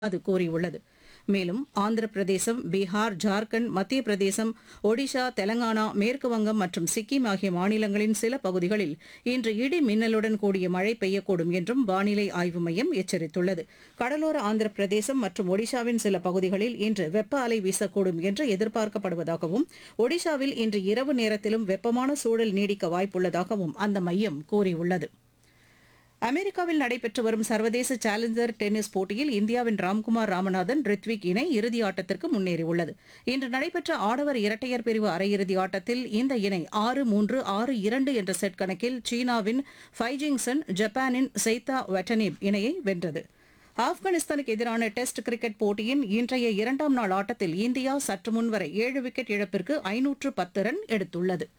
அது கூறியுள்ளது மேலும் ஆந்திர பிரதேசம் பீகார் ஜார்க்கண்ட் மத்திய பிரதேசம் ஒடிஷா தெலங்கானா மேற்கு வங்கம் மற்றும் சிக்கிம் ஆகிய மாநிலங்களின் சில பகுதிகளில் இன்று இடி மின்னலுடன் கூடிய மழை பெய்யக்கூடும் என்றும் வானிலை ஆய்வு மையம் எச்சரித்துள்ளது கடலோர ஆந்திர பிரதேசம் மற்றும் ஒடிஷாவின் சில பகுதிகளில் இன்று வெப்ப அலை வீசக்கூடும் என்று எதிர்பார்க்கப்படுவதாகவும் ஒடிஷாவில் இன்று இரவு நேரத்திலும் வெப்பமான சூழல் நீடிக்க வாய்ப்புள்ளதாகவும் அந்த மையம் கூறியுள்ளது அமெரிக்காவில் நடைபெற்று வரும் சர்வதேச சேலஞ்சர் டென்னிஸ் போட்டியில் இந்தியாவின் ராம்குமார் ராமநாதன் ரித்விக் இணை இறுதி ஆட்டத்திற்கு முன்னேறியுள்ளது இன்று நடைபெற்ற ஆடவர் இரட்டையர் பிரிவு அரையிறுதி ஆட்டத்தில் இந்த இணை ஆறு மூன்று ஆறு இரண்டு என்ற செட் கணக்கில் சீனாவின் ஃபைஜிங்சன் ஜப்பானின் செய்தா வெட்டனேப் இணையை வென்றது ஆப்கானிஸ்தானுக்கு எதிரான டெஸ்ட் கிரிக்கெட் போட்டியின் இன்றைய இரண்டாம் நாள் ஆட்டத்தில் இந்தியா சற்று முன்வரை ஏழு விக்கெட் இழப்பிற்கு ஐநூற்று பத்து ரன் எடுத்துள்ளது